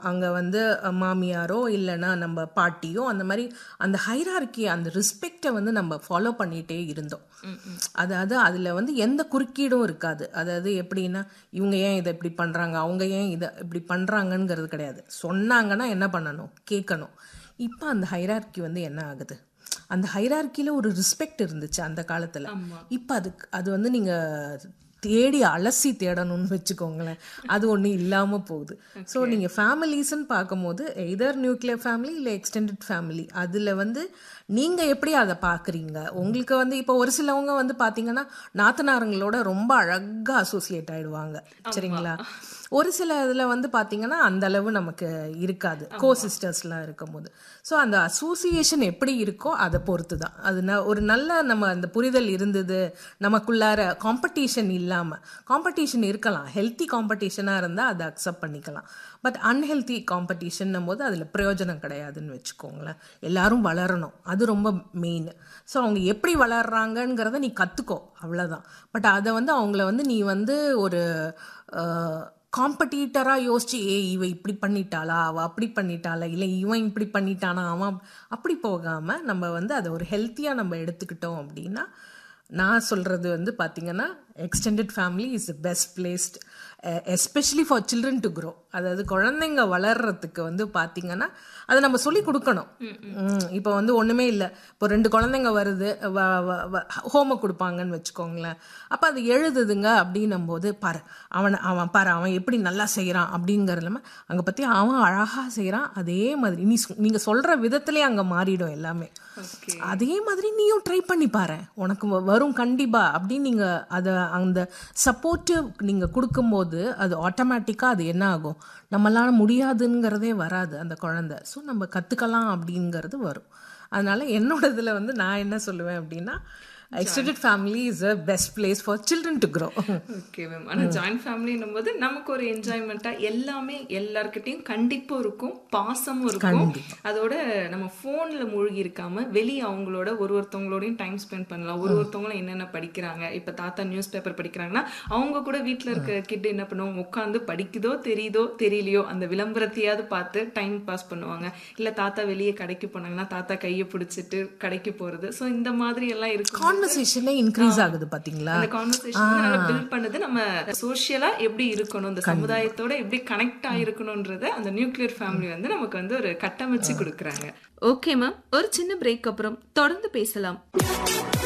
அங்கே வந்து அஹ், மாமியாரோ இல்லைன்னா நம்ம பாட்டியோ அந்த மாதிரி அந்த ஹைரார்கி அந்த ரெஸ்பெக்டை வந்து நம்ம ஃபாலோ பண்ணிகிட்டே இருந்தோம் அதாவது அதில் வந்து எந்த குறுக்கீடும் இருக்காது அதாவது எப்படின்னா இவங்க ஏன் இதை இப்படி பண்ணுறாங்க அவங்க ஏன் இதை இப்படி பண்ணுறாங்கங்கிறது கிடையாது சொன்னாங்கன்னா என்ன பண்ணணும் கேட்கணும் இப்போ அந்த ஹைரார்கி வந்து என்ன ஆகுது அந்த ஹைரார்கியில் ஒரு ரெஸ்பெக்ட் இருந்துச்சு அந்த காலத்தில் இப்போ அதுக்கு அது வந்து நீங்கள் தேடி அலசி தேடணும்னு வச்சுக்கோங்களேன் அது ஒன்றும் இல்லாமல் போகுது ஸோ நீங்கள் ஃபேமிலிஸ்ன்னு பார்க்கும்போது எதர் நியூக்ளியர் ஃபேமிலி இல்லை எக்ஸ்டெண்டட் ஃபேமிலி அதில் வந்து நீங்கள் எப்படி அதை பார்க்குறீங்க உங்களுக்கு வந்து இப்போ ஒரு சிலவங்க வந்து பார்த்தீங்கன்னா நாத்தனாருங்களோட ரொம்ப அழகாக அசோசியேட் ஆயிடுவாங்க சரிங்களா ஒரு சில இதில் வந்து பார்த்தீங்கன்னா அந்த அளவு நமக்கு இருக்காது கோ சிஸ்டர்ஸ்லாம் இருக்கும்போது ஸோ அந்த அசோசியேஷன் எப்படி இருக்கோ அதை பொறுத்து தான் அது ந- ஒரு நல்ல நம்ம அந்த புரிதல் இருந்தது நமக்குள்ளார காம்படிஷன் இல்லாமல் காம்படிஷன் இருக்கலாம் ஹெல்த்தி காம்படிஷனாக இருந்தால் அதை அக்செப்ட் பண்ணிக்கலாம் பட் அன்ஹெல்த்தி காம்படிஷன்னும் போது அதில் பிரயோஜனம் கிடையாதுன்னு வச்சுக்கோங்களேன் எல்லாரும் வளரணும் அது ரொம்ப மெயின் ஸோ அவங்க எப்படி வளர்றாங்கங்கிறத நீ கற்றுக்கோ அவ்வளோதான் பட் அதை வந்து அவங்கள வந்து நீ வந்து ஒரு காம்படிட்டராக யோசிச்சு ஏ இவ இப்படி பண்ணிட்டாளா அவ அப்படி பண்ணிட்டாளா இல்லை இவன் இப்படி பண்ணிட்டானா அவன் அப்படி போகாமல் நம்ம வந்து அதை ஒரு ஹெல்த்தியாக நம்ம எடுத்துக்கிட்டோம் அப்படின்னா நான் சொல்கிறது வந்து பார்த்தீங்கன்னா extended family is best placed especially for children to grow அதாவது குழந்தைங்க வளர்றதுக்கு வந்து பார்த்தீங்கன்னா அதை நம்ம சொல்லி கொடுக்கணும் ம், இப்போ வந்து ஒன்றுமே இல்லை இப்போ ரெண்டு குழந்தைங்க வருது ஹோம்ஒர்க் கொடுப்பாங்கன்னு வச்சுக்கோங்களேன் அப்போ அது எழுதுதுங்க அப்படின்னும் போது பாரு அவனை அவன் பாரு அவன் எப்படி நல்லா செய்கிறான் அப்படிங்கிறது இல்லாமல் அங்கே பற்றி அவன் அழகாக செய்கிறான் அதே மாதிரி நீ சொ- நீங்க சொல்கிற விதத்திலே அங்கே மாறிடும் எல்லாமே ஓகே அதே மாதிரி நீயும் ட்ரை பண்ணி பாரு உனக்கு வ- வரும் கண்டிப்பா அப்படின்னு நீங்க அதை அந்த சப்போர்ட்டிவ் நீங்க கொடுக்கும்போது அது ஆட்டோமேட்டிக்கா அது என்ன ஆகும் நம்மளால முடியாதுங்கிறதே வராது அந்த குழந்தை ஸோ நம்ம கத்துக்கலாம் அப்படிங்கிறது வரும் அதனால என்னோட இதுல வந்து நான் என்ன சொல்லுவேன் அப்படின்னா extended family is a best place for children to grow okay ma'am ஆனா ஜாயிண்ட் ஃபேமிலின்னும் போது நமக்கு ஒரு என்ஜாய்மெண்ட்டா எல்லாமே எல்லார்கிட்டயும் கண்டிப்பும் இருக்கும் பாசமும் இருக்கும் அதோட நம்ம போன்ல மூழ்கி இருக்காம வெளியே அவங்களோட ஒரு ஒருத்தவங்களோடையும் டைம் ஸ்பெண்ட் பண்ணலாம் ஒரு ஒருத்தவங்களும் என்னென்ன படிக்கிறாங்க இப்ப தாத்தா நியூஸ் பேப்பர் படிக்கிறாங்கன்னா அவங்க கூட வீட்ல இருக்க கிட் என்ன பண்ணுவாங்க உட்காந்து படிக்குதோ தெரியுதோ தெரியலையோ அந்த விளம்பரத்தையாவது பார்த்து டைம் பாஸ் பண்ணுவாங்க இல்ல தாத்தா வெளியே கடைக்கு போனாங்கன்னா தாத்தா கையை பிடிச்சிட்டு கடைக்கு போறது சோ இந்த மாதிரி எல்லாம் இருக்கும் கான்வர்சேஷனே இன்க்ரீஸ் ஆகுது பாத்தீங்களா அந்த கான்வர்சேஷன் நல்லா பில்ட் பண்ணது நம்ம சோஷியலா எப்படி இருக்கணும் இந்த சமுதாயத்தோட எப்படி கனெக்ட் ஆயிருக்கணும்ன்றத அந்த நியூக்ளியர் ஃபேமிலி வந்து நமக்கு வந்து ஒரு கட்டமைச்சு கொடுக்குறாங்க ஓகே மேம் ஒரு சின்ன பிரேக் அப்புறம் தொடர்ந்து பேசலாம்